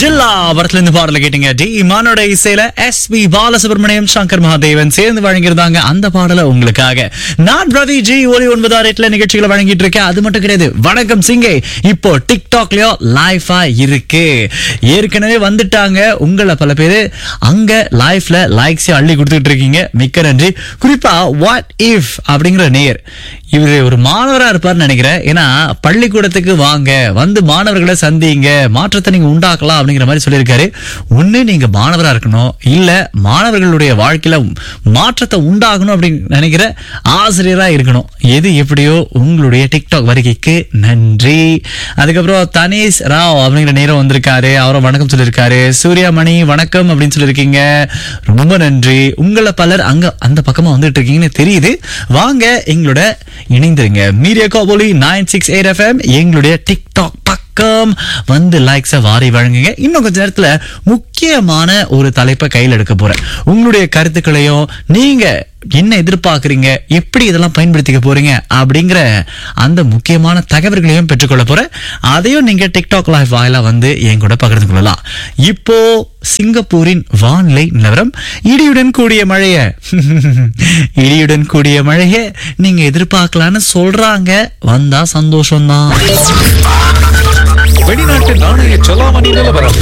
ஜில்லா படத்துல இருந்து பாடல கேட்டீங்க டி இமானோட இசையில எஸ் பி பாலசுப்ரமணியம் சங்கர் மகாதேவன் சேர்ந்து வழங்கியிருந்தாங்க அந்த பாடல உங்களுக்காக நான் ரவி ஜி ஒலி ஒன்பதாம் ரேட்ல நிகழ்ச்சிகளை வழங்கிட்டு இருக்கேன் அது மட்டும் கிடையாது வணக்கம் சிங்கே இப்போ டிக்டாக்லயோ லைஃபா இருக்கு ஏற்கனவே வந்துட்டாங்க உங்களை பல பேரு அங்க லைஃப்ல லைக்ஸ் அள்ளி கொடுத்துட்டு இருக்கீங்க மிக்க நன்றி குறிப்பா வாட் இஃப் அப்படிங்கிற நேர் இவரு ஒரு மாணவரா இருப்பார்னு நினைக்கிறேன் ஏன்னா பள்ளிக்கூடத்துக்கு வாங்க வந்து மாணவர்களை சந்திங்க மாற்றத்தை நீங்க உண்டாக்கலாம் அப்படிங்கிற மாதிரி சொல்லியிருக்காரு ஒண்ணு நீங்க மாணவரா இருக்கணும் இல்ல மாணவர்களுடைய வாழ்க்கையில மாற்றத்தை உண்டாகணும் அப்படின்னு நினைக்கிற ஆசிரியரா இருக்கணும் எது எப்படியோ உங்களுடைய டிக்டாக் வருகைக்கு நன்றி அதுக்கப்புறம் தனேஷ் ராவ் அப்படிங்கிற நேரம் வந்திருக்காரு அவரும் வணக்கம் சொல்லியிருக்காரு சூர்யா மணி வணக்கம் அப்படின்னு சொல்லியிருக்கீங்க ரொம்ப நன்றி உங்களை பலர் அங்க அந்த பக்கமா வந்துட்டு இருக்கீங்கன்னு தெரியுது வாங்க எங்களோட இணைந்திருங்க மீடியா காபோலி நைன் சிக்ஸ் எயிட் எஃப்எம் எங்களுடைய டிக்டாக் பக்கம் வந்து லைக்ஸை வாரி வழங்குங்க இன்னும் கொஞ்ச நேரத்துல முக்கியமான ஒரு தலைப்பை கையில் எடுக்க போறேன் உங்களுடைய கருத்துக்களையும் நீங்க என்ன எதிர்பார்க்கறீங்க எப்படி இதெல்லாம் பயன்படுத்திக்க போறீங்க அப்படிங்கிற அந்த முக்கியமான தகவல்களையும் பெற்றுக்கொள்ள போறேன் அதையும் நீங்க டிக்டாக் லைவ் வாயிலா வந்து என் கூட பகிர்ந்து கொள்ளலாம் இப்போ சிங்கப்பூரின் வானிலை நிலவரம் இடியுடன் கூடிய மழைய இடியுடன் கூடிய மழைய நீங்க எதிர்பார்க்கலான்னு சொல்றாங்க வந்தா சந்தோஷம்தான் வெளிநாட்டு நாணய செலாவணி நிலவரம்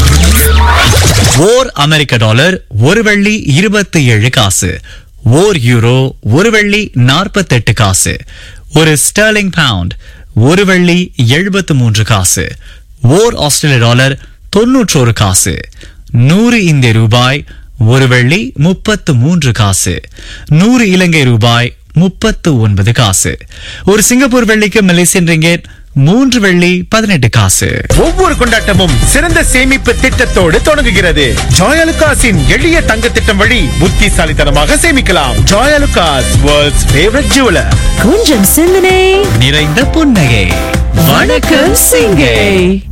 ஓர் அமெரிக்க டாலர் ஒரு வெள்ளி இருபத்தி ஏழு காசு ஓர் யூரோ ஒரு வெள்ளி நாற்பத்தெட்டு காசு ஒரு ஸ்டெர்லிங் பவுண்ட் ஒரு வெள்ளி எழுபத்து மூன்று காசு ஓர் ஆஸ்திரேலிய டாலர் தொன்னூற்றோரு காசு நூறு இந்திய ரூபாய் ஒரு வெள்ளி முப்பத்து மூன்று காசு நூறு இலங்கை ரூபாய் முப்பத்து ஒன்பது காசு ஒரு சிங்கப்பூர் வெள்ளிக்கு மலேசியன் ரிங்கெட் மூன்று வெள்ளி பதினெட்டு காசு ஒவ்வொரு கொண்டாட்டமும் சிறந்த சேமிப்பு திட்டத்தோடு தொடங்குகிறது ஜாயலுகாஸின் எளிய தங்க திட்டம் வழி புத்திசாலித்தனமாக சேமிக்கலாம் ஜாயலுகாஸ் வேர்ல்ட்ஸ் ஃபேவரட் ஜுவலர் கொஞ்சம் சிந்தனை நிறைந்த புன்னகை வணக்கம் சிங்கை